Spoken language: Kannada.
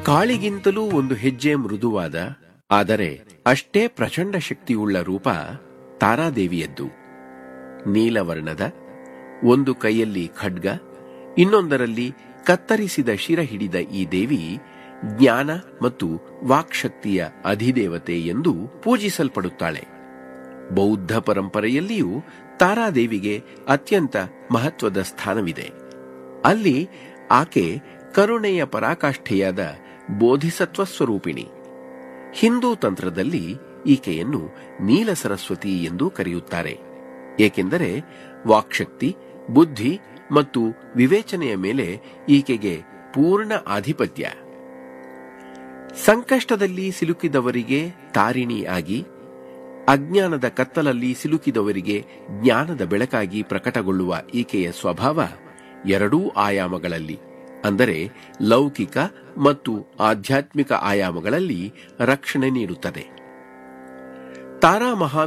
ಕಾಳಿಗಿಂತಲೂ ಒಂದು ಹೆಜ್ಜೆ ಮೃದುವಾದ ಆದರೆ ಅಷ್ಟೇ ಪ್ರಚಂಡ ಶಕ್ತಿಯುಳ್ಳ ರೂಪ ತಾರಾದೇವಿಯದ್ದು ನೀಲವರ್ಣದ ಒಂದು ಕೈಯಲ್ಲಿ ಖಡ್ಗ ಇನ್ನೊಂದರಲ್ಲಿ ಕತ್ತರಿಸಿದ ಶಿರ ಹಿಡಿದ ಈ ದೇವಿ ಜ್ಞಾನ ಮತ್ತು ವಾಕ್ಶಕ್ತಿಯ ಅಧಿದೇವತೆ ಎಂದು ಪೂಜಿಸಲ್ಪಡುತ್ತಾಳೆ ಬೌದ್ಧ ಪರಂಪರೆಯಲ್ಲಿಯೂ ತಾರಾದೇವಿಗೆ ಅತ್ಯಂತ ಮಹತ್ವದ ಸ್ಥಾನವಿದೆ ಅಲ್ಲಿ ಆಕೆ ಕರುಣೆಯ ಪರಾಕಾಷ್ಠೆಯಾದ ಬೋಧಿಸತ್ವ ಸ್ವರೂಪಿಣಿ ಹಿಂದೂ ತಂತ್ರದಲ್ಲಿ ಈಕೆಯನ್ನು ನೀಲ ಸರಸ್ವತಿ ಎಂದು ಕರೆಯುತ್ತಾರೆ ಏಕೆಂದರೆ ವಾಕ್ಶಕ್ತಿ ಬುದ್ಧಿ ಮತ್ತು ವಿವೇಚನೆಯ ಮೇಲೆ ಈಕೆಗೆ ಪೂರ್ಣ ಆಧಿಪತ್ಯ ಸಂಕಷ್ಟದಲ್ಲಿ ಸಿಲುಕಿದವರಿಗೆ ತಾರಿಣಿ ಆಗಿ ಅಜ್ಞಾನದ ಕತ್ತಲಲ್ಲಿ ಸಿಲುಕಿದವರಿಗೆ ಜ್ಞಾನದ ಬೆಳಕಾಗಿ ಪ್ರಕಟಗೊಳ್ಳುವ ಈಕೆಯ ಸ್ವಭಾವ ಎರಡೂ ಆಯಾಮಗಳಲ್ಲಿ ಅಂದರೆ ಲೌಕಿಕ ಮತ್ತು ಆಧ್ಯಾತ್ಮಿಕ ಆಯಾಮಗಳಲ್ಲಿ ರಕ್ಷಣೆ ನೀಡುತ್ತದೆ ತಾರಾ ಮಹಾ